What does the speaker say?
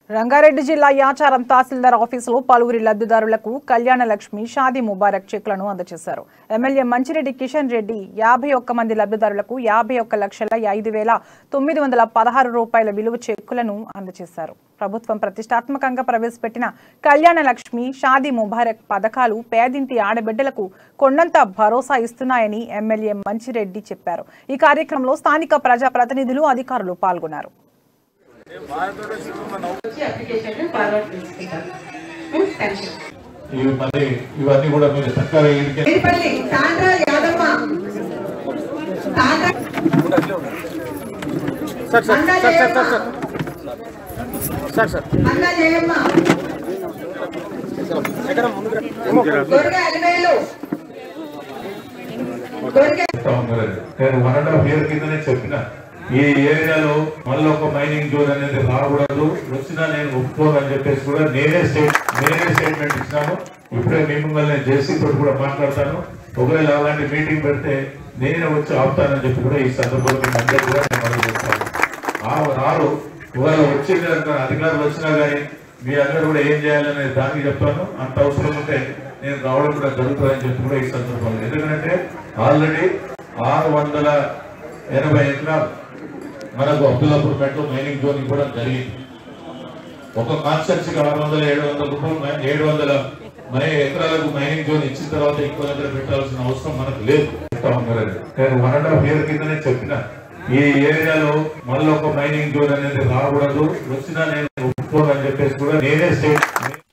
రంగారెడ్డి జిల్లా యాచారం తహసీల్దార్ ఆఫీసులో పలువురి లబ్ధిదారులకు కళ్యాణ లక్ష్మి షాదీ ముబారక్ చెక్లను అందజేశారు ఎమ్మెల్యే మంచిరెడ్డి కిషన్ రెడ్డి యాభై ఒక్క మంది లబ్ధిదారులకు యాభై ఒక్క లక్షల ఐదు వేల తొమ్మిది వందల పదహారు రూపాయల విలువ చెక్కులను అందజేశారు ప్రభుత్వం ప్రతిష్టాత్మకంగా ప్రవేశపెట్టిన కళ్యాణ లక్ష్మి షాదీ ముబారక్ పథకాలు పేదింటి ఆడబిడ్డలకు కొండంత భరోసా ఇస్తున్నాయని ఎమ్మెల్యే మంచిరెడ్డి చెప్పారు ఈ కార్యక్రమంలో స్థానిక ప్రజాప్రతినిధులు అధికారులు పాల్గొన్నారు వచ్చి అప్లికేషన్ ఫార్వర్డ్ చేసుకుంటారు థ్యాంక్ యూ ఇవి మళ్ళీ ఇవన్నీ కూడా మీరు చక్కగా ఇంటికి తిరుపల్లి తాండ్రా యాదమ్మ తాండ్రా అన్నా జయమ్మ అన్నా జయమ్మ గొర్రె అలివేలు గొర్రె చెప్తా ఉన్నారు నేను వన్ అండ్ హాఫ్ ఇయర్ కిందనే చెప్పిన ఈ ఏరియాలో మళ్ళీ ఒక మైనింగ్ జోన్ అనేది రాకూడదు వచ్చినా నేను ఒప్పుకోను అని చెప్పేసి కూడా నేనే స్టేట్ నేనే స్టేట్మెంట్ ఇచ్చినాను ఇప్పుడే మీ మిమ్మల్ని నేను జేసీ తోటి కూడా మాట్లాడతాను ఒకవేళ అలాంటి మీటింగ్ పెడితే నేనే వచ్చి ఆపుతానని చెప్పి కూడా ఈ సందర్భంలో మీ అందరికీ కూడా నేను మనం చేస్తాను ఆ రారు ఇవాళ వచ్చే అధికారులు వచ్చినా కానీ మీ అందరూ కూడా ఏం చేయాలనే దానికి చెప్తాను అంత అవసరం ఉంటే నేను రావడం కూడా జరుగుతుందని చెప్పి కూడా ఈ సందర్భంలో ఎందుకంటే ఆల్రెడీ ఆరు వందల ఎనభై ఎకరాలు మనకు అబ్దుల్లాపూర్ మెట్రో మైనింగ్ జోన్ ఇవ్వడం జరిగింది ఒక కాన్స్టెన్సీకి ఆరు వందల ఏడు వందల రూపాయలు మై- ఏడు వందల మై ఎకరాలకు మైనింగ్ జోన్ ఇచ్చిన తర్వాత ఎక్కువ దగ్గర పెట్టాల్సిన అవసరం మనకు లేదు చెప్తా ఉన్నారు. నేను వన్ అండ్ హాఫ్ ఇయర్ కిందనే చెప్పిన ఈ ఏరియాలో మళ్ళీ ఒక మైనింగ్ జోన్ అనేది రాకూడదు వచ్చినా నేను ఒప్పుకోను అని చెప్పేసి కూడా నేనే స్టేట్